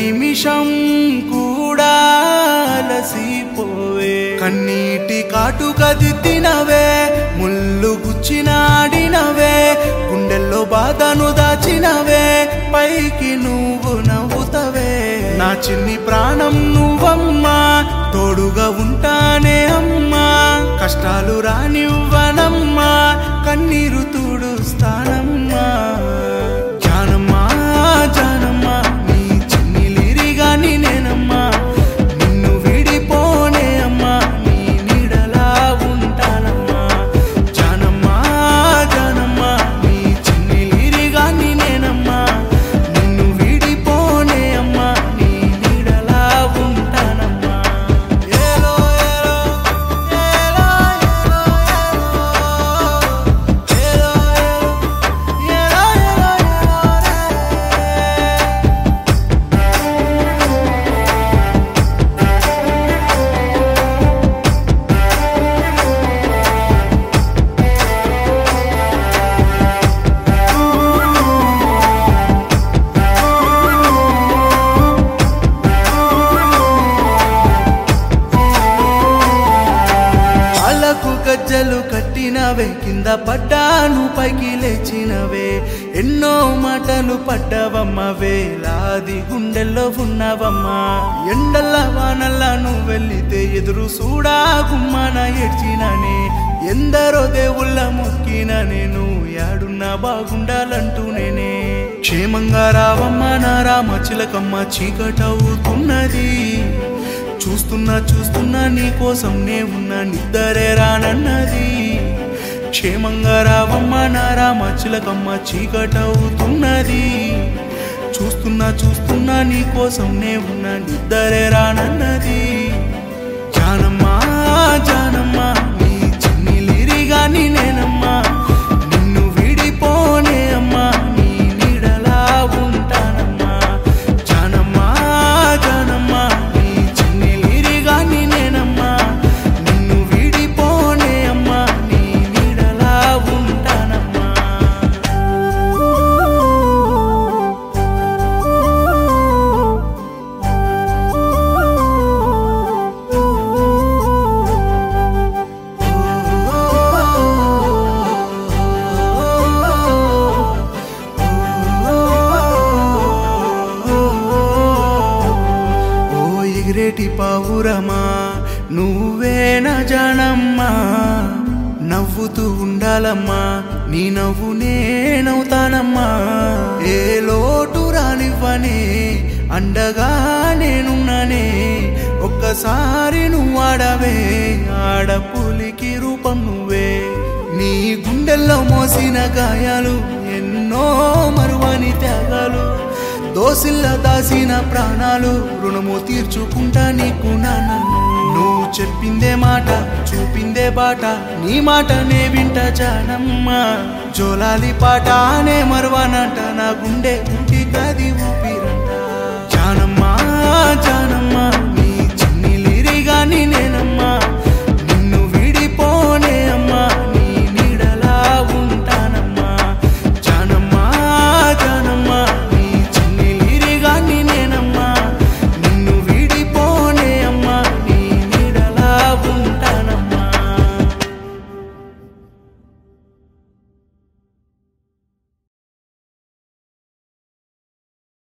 నిమిషం కూడా అలసిపోవే కన్నీటి కాటుక దిద్దినవే ముళ్ళు గుచ్చినాడినవే గుండెల్లో బాధను దాచినవే పైకి నువ్వు నవ్వుతవే నా చిన్ని ప్రాణం నువ్వమ్మా తోడుగా ఉంటానే అమ్మా కష్టాలు రానివ్వనమ్మా కన్నీరు తుడుస్తానమ్మా జానమ్మా జానమ్మా నీ చిన్ని లిరిగాని నేనమ్మా నిన్ను విడిపోనే అమ్మా నీ నీడలా ఉంటానమ్మా జానమ్మా జానమ్మా నీ చిన్ని లిరిగాని నేనమ్మా నిన్ను విడిపోనే అమ్మా నీ నీడలా ఉంటానమ్మా ఏలో ఏలో ఏలో ఏలో ఏలో ఏలో ఏలో కాళ్ళకు గజ్జలు కట్టినవే కింద పడ్డాను పైకి లేచినవే ఎన్నో మాటలు పడ్డవమ్మ వేలాది గుండెల్లో ఉన్నవమ్మా ఎండల్ల వానల్లా నువ్వు వెళ్ళితే ఎదురు చూడా గుమ్మన ఏడ్చిననే ఎందరో దేవుళ్ళ మొక్కిన నేను యాడున్నా బాగుండాలంటూ నేనే క్షేమంగా రావమ్మ నా రామ చిలకమ్మ చీకటవుతున్నది చూస్తున్నా చూస్తున్నా నీ కోసం నే ఉన్నా నిద్దరే రానన్నది క్షేమంగా రావమ్మ నా రామ చిలకమ్మ చీకటవుతున్నది చూస్తున్నా చూస్తున్నా నీ కోసం నే ఉన్నా నిద్దరే రానన్నది జానమ్మా జానమ్మా నీ చిన్ని లిరిగాని నేనమ్మా నిన్ను విడిపోనే అమ్మా నీ నీడలా ఉంటానమ్మా జానమ్మా జానమ్మా నీ చిన్ని లిరిగాని నేనమ్మా నిన్ను విడిపోనే అమ్మా నీ నీడలా ఉంటానమ్మా ఓ ఎగిరేటి పావురమా నువ్వే నా జానమ్మా నవ్వుతూ ఉండాలమ్మా నీ నవ్వు నేనవుతానమ్మా ఏ లోటు రానివ్వనే అండగా నేనున్నానే ఒక్కసారి నువ్వు ఆడవే ఆడపులికి రూపం నువ్వే నీ గుండెల్లో మోసిన గాయాలు ఎన్నో మరువని త్యాగాలు దోసిల్ల దాసిన ప్రాణాలు రుణము తీర్చుకుంటా నీకు నాన్న నువ్వు చెప్పిందే మాట చూపిందే బాట నీ మాటనే వింట జానమ్మ జోలాలి పాట అనే మరువనంట నా గుండె